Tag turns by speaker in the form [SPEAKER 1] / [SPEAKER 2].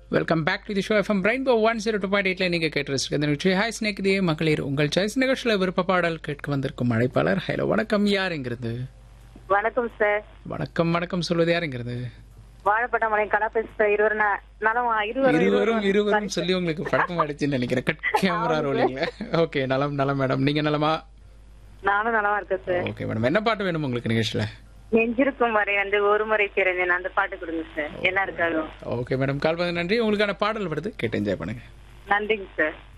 [SPEAKER 1] welcome back to the show FM Rainbow one zero two point எயிட்ல நீங்க கேட்டு ரசிக்க இந்த நிகழ்ச்சி ஹாய் ஸ்னேக் தே மகளிர் உங்கள் சாய்ஸ் நிகழ்ச்சியில் விருப்ப பாடல் கேட்க வந்திருக்கும் அழைப்பாளர் ஹலோ வணக்கம் யாருங்கிறது
[SPEAKER 2] வணக்கம் சார்
[SPEAKER 1] வணக்கம் வணக்கம் சொல்வது யாருங்கிறது
[SPEAKER 2] வாழைப்பட்ட மலை கலா பேசுற இருவர் ந- நலம் இருவர்
[SPEAKER 1] இருவரும் இருவரும் சொல்லி உங்களுக்கு பழக்கம் ஆயிடுச்சுன்னு நினைக்கிறேன் கட் கேமரா ரோலிங்ல ஓகே நலம் நலம் மேடம் நீங்க நலமா
[SPEAKER 2] நானும் நலமா இருக்கேன் சார்
[SPEAKER 1] ஓகே மேடம் என்ன பாட்டு வேணும் உங்களுக்கு நிகழ்ச்சியில
[SPEAKER 2] நெஞ்சிருக்கும் வரை வந்து ஒரு முறை பிறந்தேன் அந்த பாட்டு கொடுங்க சார் எல்லாருக்காகவும்
[SPEAKER 1] ஓகே மேடம் கால் பண்ண நன்றி உங்களுக்கான பாடல் வருது கேட்டு என்ஜாய் பண்ணுங்க
[SPEAKER 2] நன்றிங்க சார்